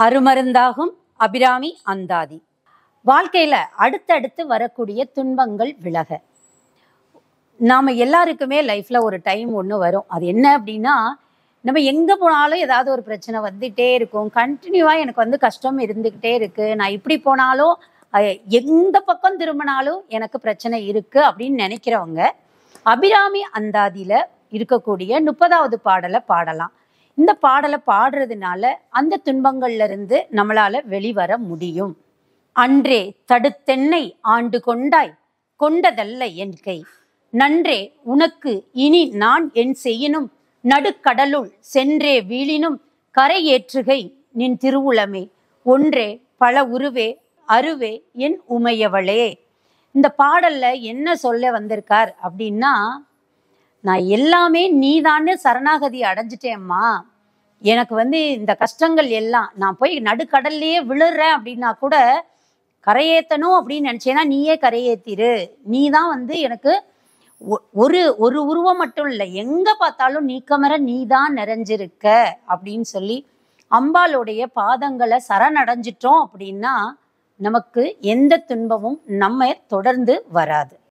அருமருந்தாகும் அபிராமி அந்தாதி வாழ்க்கையில அடுத்தடுத்து வரக்கூடிய துன்பங்கள் விலக நாம எல்லாருக்குமே லைஃப்ல ஒரு டைம் ஒன்று வரும் அது என்ன அப்படின்னா நம்ம எங்க போனாலும் ஏதாவது ஒரு பிரச்சனை வந்துட்டே இருக்கும் கண்டினியூவா எனக்கு வந்து கஷ்டம் இருந்துகிட்டே இருக்கு நான் இப்படி போனாலும் அஹ், எந்த பக்கம் திரும்பினாலும் எனக்கு பிரச்சனை இருக்கு அப்படின்னு நினைக்கிறவங்க அபிராமி அந்தாதியில இருக்கக்கூடிய முப்பதாவது பாடலை பாடலாம் இந்த பாடலை பாடுறதுனால அந்த துன்பங்கள்ல இருந்து நம்மளால வெளிவர முடியும் அன்றே தடுத்தென்னை ஆண்டு கொண்டாய் கொண்டதல்ல என் கை நன்றே உனக்கு இனி நான் என் செய்யினும் நடுக்கடலுள் சென்றே வீழினும் கரை ஏற்றுகை நின் திருவுளமே ஒன்றே பல உருவே அருவே என் உமையவளே இந்த பாடல்ல என்ன சொல்ல வந்திருக்கார் அப்படின்னா நான் எல்லாமே நீதான்னு சரணாகதி அடைஞ்சிட்டேம்மா எனக்கு வந்து இந்த கஷ்டங்கள் எல்லாம் நான் போய் நடுக்கடல்லையே விழுறேன் அப்படின்னா கூட கரையேத்தணும் அப்படின்னு நினைச்சேன்னா நீயே கரையேத்திரு நீ தான் வந்து எனக்கு ஒ- ஒரு ஒரு உருவம் மட்டும் இல்லை எங்க பார்த்தாலும் நீக்கமர நீ தான் நிறைஞ்சிருக்க அப்படின்னு சொல்லி அம்பாளுடைய பாதங்களை சரணடைஞ்சிட்டோம் அப்படின்னா நமக்கு எந்த துன்பமும் நம்ம தொடர்ந்து வராது